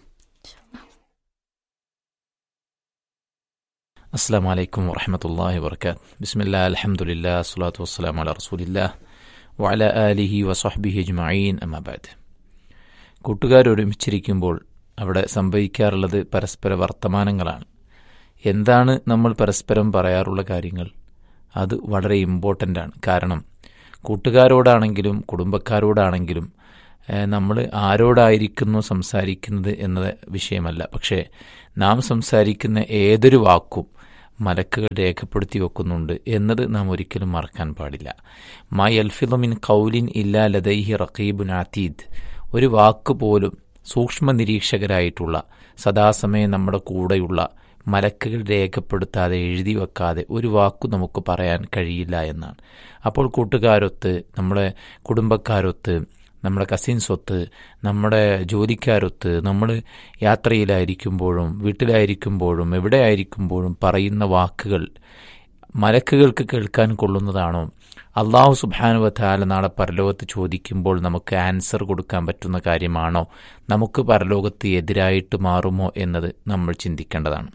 അസ്സാം വലൈക്കും വറഹമത്തല്ലാഹി വർക്കാത്ത് ബിസ്മില്ലാ അലഹമുല്ലാ സ്വലാത്തു വസ്സലാം അല റസൂലില്ലാ വഅല ആലിഹി വസഹ്ബിഹി അജ്മഈൻ അമ്മബാദ് കൂട്ടുകാർ ഒരുമിച്ചിരിക്കുമ്പോൾ അവിടെ സംഭവിക്കാറുള്ളത് പരസ്പര വർത്തമാനങ്ങളാണ് എന്താണ് നമ്മൾ പരസ്പരം പറയാറുള്ള കാര്യങ്ങൾ അത് വളരെ ഇമ്പോർട്ടൻ്റ് ആണ് കാരണം കൂട്ടുകാരോടാണെങ്കിലും കുടുംബക്കാരോടാണെങ്കിലും നമ്മൾ ആരോടായിരിക്കുന്നു സംസാരിക്കുന്നത് എന്ന വിഷയമല്ല പക്ഷേ നാം സംസാരിക്കുന്ന ഏതൊരു വാക്കും മലക്കുകൾ രേഖപ്പെടുത്തി വെക്കുന്നുണ്ട് എന്നത് നാം ഒരിക്കലും മറക്കാൻ പാടില്ല മൈ അൽഫിദുമിൻ കൗലിൻ ഇല്ലാ ലദൈഹി റഖീബുൻ അതീദ് ഒരു വാക്ക് പോലും സൂക്ഷ്മ നിരീക്ഷകരായിട്ടുള്ള സദാസമയം നമ്മുടെ കൂടെയുള്ള മലക്കുകൾ രേഖപ്പെടുത്താതെ എഴുതി വെക്കാതെ ഒരു വാക്കു നമുക്ക് പറയാൻ കഴിയില്ല എന്നാണ് അപ്പോൾ കൂട്ടുകാരൊത്ത് നമ്മുടെ കുടുംബക്കാരൊത്ത് നമ്മുടെ കസിൻസൊത്ത് നമ്മുടെ ജോലിക്കാരൊത്ത് നമ്മൾ യാത്രയിലായിരിക്കുമ്പോഴും വീട്ടിലായിരിക്കുമ്പോഴും എവിടെ ആയിരിക്കുമ്പോഴും പറയുന്ന വാക്കുകൾ മലക്കുകൾക്ക് കേൾക്കാൻ കൊള്ളുന്നതാണോ അള്ളാഹു സുബാനുവത്താല നാളെ പരലോകത്ത് ചോദിക്കുമ്പോൾ നമുക്ക് ആൻസർ കൊടുക്കാൻ പറ്റുന്ന കാര്യമാണോ നമുക്ക് പരലോകത്ത് എതിരായിട്ട് മാറുമോ എന്നത് നമ്മൾ ചിന്തിക്കേണ്ടതാണ്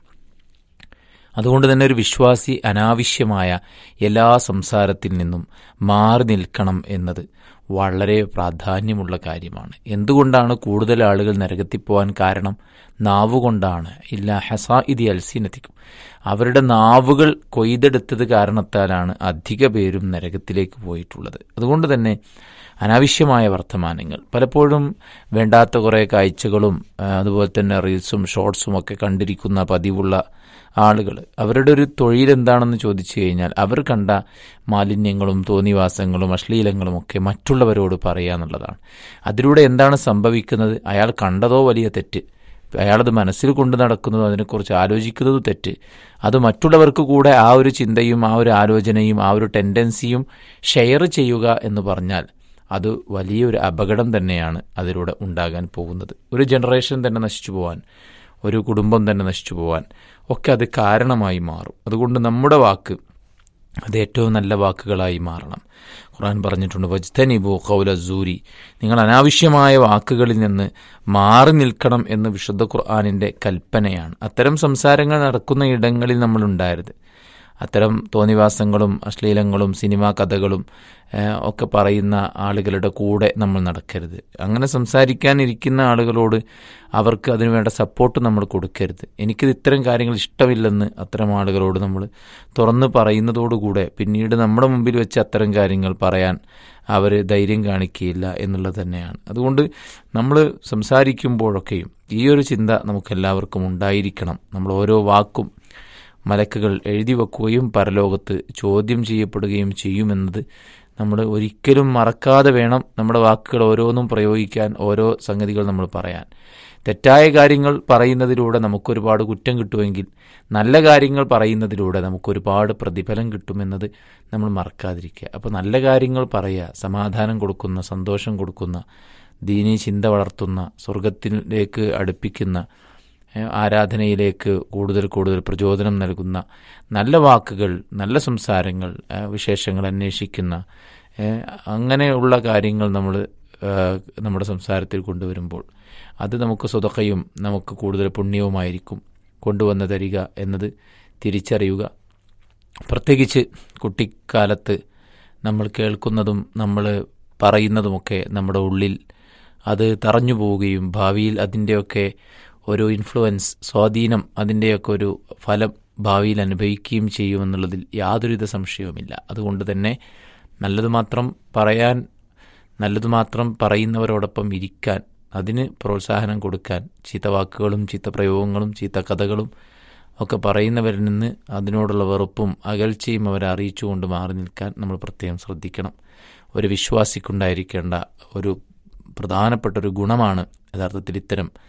അതുകൊണ്ട് തന്നെ ഒരു വിശ്വാസി അനാവശ്യമായ എല്ലാ സംസാരത്തിൽ നിന്നും മാറി നിൽക്കണം എന്നത് വളരെ പ്രാധാന്യമുള്ള കാര്യമാണ് എന്തുകൊണ്ടാണ് കൂടുതൽ ആളുകൾ നരകത്തിൽ പോകാൻ കാരണം നാവുകൊണ്ടാണ് ഇല്ല ഹസാ ഇതി അൽസീനത്തിക്കും അവരുടെ നാവുകൾ കൊയ്തെടുത്തത് കാരണത്താലാണ് അധിക പേരും നരകത്തിലേക്ക് പോയിട്ടുള്ളത് അതുകൊണ്ട് തന്നെ അനാവശ്യമായ വർത്തമാനങ്ങൾ പലപ്പോഴും വേണ്ടാത്ത കുറേ കാഴ്ചകളും ആ, അതുപോലെ തന്നെ റീൽസും ഷോർട്സും ഒക്കെ കണ്ടിരിക്കുന്ന പതിവുള്ള ആളുകൾ അവരുടെ ഒരു തൊഴിൽ എന്താണെന്ന് ചോദിച്ചു കഴിഞ്ഞാൽ അവർ കണ്ട മാലിന്യങ്ങളും തോന്നിവാസങ്ങളും അശ്ലീലങ്ങളും ഒക്കെ മറ്റുള്ളവരോട് പറയുക എന്നുള്ളതാണ് അതിലൂടെ എന്താണ് സംഭവിക്കുന്നത് അയാൾ കണ്ടതോ വലിയ തെറ്റ് അയാളത് മനസ്സിൽ കൊണ്ട് നടക്കുന്നതോ അതിനെക്കുറിച്ച് ആലോചിക്കുന്നതോ തെറ്റ് അത് മറ്റുള്ളവർക്ക് കൂടെ ആ ഒരു ചിന്തയും ആ ഒരു ആലോചനയും ആ ഒരു ടെൻഡൻസിയും ഷെയർ ചെയ്യുക എന്ന് പറഞ്ഞാൽ അത് വലിയൊരു അപകടം തന്നെയാണ് അതിലൂടെ ഉണ്ടാകാൻ പോകുന്നത് ഒരു ജനറേഷൻ തന്നെ നശിച്ചു പോകാൻ ഒരു കുടുംബം തന്നെ നശിച്ചു പോകാൻ ഒക്കെ അത് കാരണമായി മാറും അതുകൊണ്ട് നമ്മുടെ വാക്ക് അത് ഏറ്റവും നല്ല വാക്കുകളായി മാറണം ഖുർആൻ പറഞ്ഞിട്ടുണ്ട് വജ്തനിബു കൗല സൂരി നിങ്ങൾ അനാവശ്യമായ വാക്കുകളിൽ നിന്ന് മാറി നിൽക്കണം എന്ന് വിശുദ്ധ ഖുർആാനിൻ്റെ കൽപ്പനയാണ് അത്തരം സംസാരങ്ങൾ നടക്കുന്ന ഇടങ്ങളിൽ നമ്മൾ ഉണ്ടായത് അത്തരം തോന്നിവാസങ്ങളും അശ്ലീലങ്ങളും സിനിമാ കഥകളും ഏഹ്, ഒക്കെ പറയുന്ന ആളുകളുടെ കൂടെ നമ്മൾ നടക്കരുത് അങ്ങനെ സംസാരിക്കാനിരിക്കുന്ന ആളുകളോട് അവർക്ക് അതിനുവേണ്ട സപ്പോർട്ട് നമ്മൾ കൊടുക്കരുത് എനിക്കിത് ഇത്തരം കാര്യങ്ങൾ ഇഷ്ടമില്ലെന്ന് അത്തരം ആളുകളോട് നമ്മൾ തുറന്ന് പറയുന്നതോടുകൂടെ പിന്നീട് നമ്മുടെ മുമ്പിൽ വെച്ച് അത്തരം കാര്യങ്ങൾ പറയാൻ അവർ ധൈര്യം കാണിക്കുകയില്ല എന്നുള്ളത് തന്നെയാണ് അതുകൊണ്ട് നമ്മൾ സംസാരിക്കുമ്പോഴൊക്കെയും ഈ ഒരു ചിന്ത നമുക്കെല്ലാവർക്കും ഉണ്ടായിരിക്കണം നമ്മൾ ഓരോ വാക്കും മലക്കുകൾ എഴുതി വെക്കുകയും പരലോകത്ത് ചോദ്യം ചെയ്യപ്പെടുകയും ചെയ്യുമെന്നത് നമ്മൾ ഒരിക്കലും മറക്കാതെ വേണം നമ്മുടെ വാക്കുകൾ ഓരോന്നും പ്രയോഗിക്കാൻ ഓരോ സംഗതികൾ നമ്മൾ പറയാൻ തെറ്റായ കാര്യങ്ങൾ പറയുന്നതിലൂടെ നമുക്കൊരുപാട് കുറ്റം കിട്ടുമെങ്കിൽ നല്ല കാര്യങ്ങൾ പറയുന്നതിലൂടെ നമുക്കൊരുപാട് പ്രതിഫലം കിട്ടുമെന്നത് നമ്മൾ മറക്കാതിരിക്കുക അപ്പോൾ നല്ല കാര്യങ്ങൾ പറയുക സമാധാനം കൊടുക്കുന്ന സന്തോഷം കൊടുക്കുന്ന ദീനീ ചിന്ത വളർത്തുന്ന സ്വർഗത്തിലേക്ക് അടുപ്പിക്കുന്ന ഏഹ് ആരാധനയിലേക്ക് കൂടുതൽ കൂടുതൽ പ്രചോദനം നൽകുന്ന നല്ല വാക്കുകൾ നല്ല സംസാരങ്ങൾ ഏഹ് വിശേഷങ്ങൾ അന്വേഷിക്കുന്ന ഏഹ് അങ്ങനെയുള്ള കാര്യങ്ങൾ നമ്മൾ ഏഹ് നമ്മുടെ സംസാരത്തിൽ കൊണ്ടുവരുമ്പോൾ അത് നമുക്ക് സ്വതക്കയും നമുക്ക് കൂടുതൽ പുണ്യവുമായിരിക്കും കൊണ്ടുവന്ന് തരിക എന്നത് തിരിച്ചറിയുക പ്രത്യേകിച്ച് കുട്ടിക്കാലത്ത് നമ്മൾ കേൾക്കുന്നതും നമ്മൾ പറയുന്നതുമൊക്കെ നമ്മുടെ ഉള്ളിൽ അത് തറഞ്ഞു പോവുകയും ഭാവിയിൽ അതിൻ്റെയൊക്കെ ഒരു ഇൻഫ്ലുവൻസ് സ്വാധീനം അതിൻ്റെയൊക്കെ ഒരു ഫലം ഭാവിയിൽ അനുഭവിക്കുകയും ചെയ്യുമെന്നുള്ളതിൽ യാതൊരുവിധ സംശയവുമില്ല അതുകൊണ്ട് തന്നെ നല്ലത് മാത്രം പറയാൻ നല്ലത് മാത്രം പറയുന്നവരോടൊപ്പം ഇരിക്കാൻ അതിന് പ്രോത്സാഹനം കൊടുക്കാൻ ചീത്ത വാക്കുകളും ചീത്ത പ്രയോഗങ്ങളും ചീത്ത കഥകളും ഒക്കെ പറയുന്നവരിൽ നിന്ന് അതിനോടുള്ള വെറുപ്പും അകൽച്ചയും അവരെ അറിയിച്ചുകൊണ്ട് മാറി നിൽക്കാൻ നമ്മൾ പ്രത്യേകം ശ്രദ്ധിക്കണം ഒരു വിശ്വാസിക്കുണ്ടായിരിക്കേണ്ട ഒരു പ്രധാനപ്പെട്ട ഒരു ഗുണമാണ് യഥാർത്ഥത്തിൽ ഇത്തരം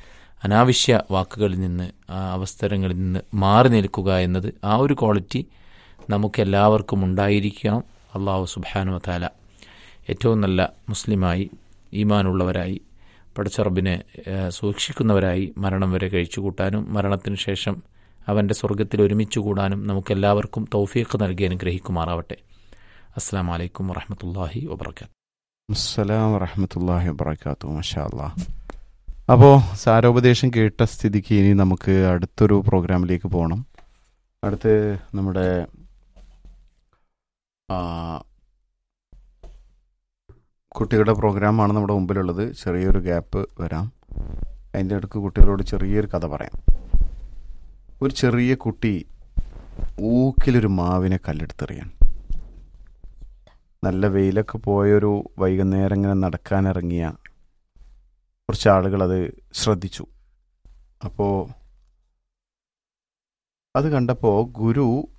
അനാവശ്യ വാക്കുകളിൽ നിന്ന് ആ അവസരങ്ങളിൽ നിന്ന് മാറി നിൽക്കുക എന്നത് ആ ഒരു ക്വാളിറ്റി നമുക്കെല്ലാവർക്കും ഉണ്ടായിരിക്കണം അള്ളാഹു സുബാനു താല ഏറ്റവും നല്ല മുസ്ലിമായി ഈമാനുള്ളവരായി പടച്ചറബിനെ ഏഹ്, സൂക്ഷിക്കുന്നവരായി മരണം വരെ കഴിച്ചു കൂട്ടാനും മരണത്തിന് ശേഷം അവൻ്റെ സ്വർഗത്തിൽ ഒരുമിച്ച് കൂടാനും നമുക്കെല്ലാവർക്കും തൗഫീഖ് നൽകി അനുഗ്രഹിക്കുമാറാവട്ടെ അസ്സാം വലൈക്കും വറഹമത്തല്ലാഹി വബർക്കാത്ത് അസ്സലാം വറഹമത്തല്ലാഹി വബർക്കാത്തു മഷാ അല്ലാ അപ്പോൾ സാരോപദേശം കേട്ട സ്ഥിതിക്ക് ഇനി നമുക്ക് അടുത്തൊരു പ്രോഗ്രാമിലേക്ക് പോകണം അടുത്ത് നമ്മുടെ ആ, കുട്ടികളുടെ പ്രോഗ്രാമാണ് നമ്മുടെ മുമ്പിലുള്ളത് ചെറിയൊരു ഗ്യാപ്പ് വരാം അതിൻ്റെ അടുക്ക് കുട്ടികളോട് ചെറിയൊരു കഥ പറയാം ഒരു ചെറിയ കുട്ടി ഊക്കിലൊരു മാവിനെ കല്ലെടുത്തെറിയാൻ നല്ല വെയിലൊക്കെ പോയൊരു വൈകുന്നേരം ഇങ്ങനെ നടക്കാനിറങ്ങിയ കുറച്ച് ആളുകൾ അത് ശ്രദ്ധിച്ചു അപ്പോൾ അത് കണ്ടപ്പോൾ ഗുരു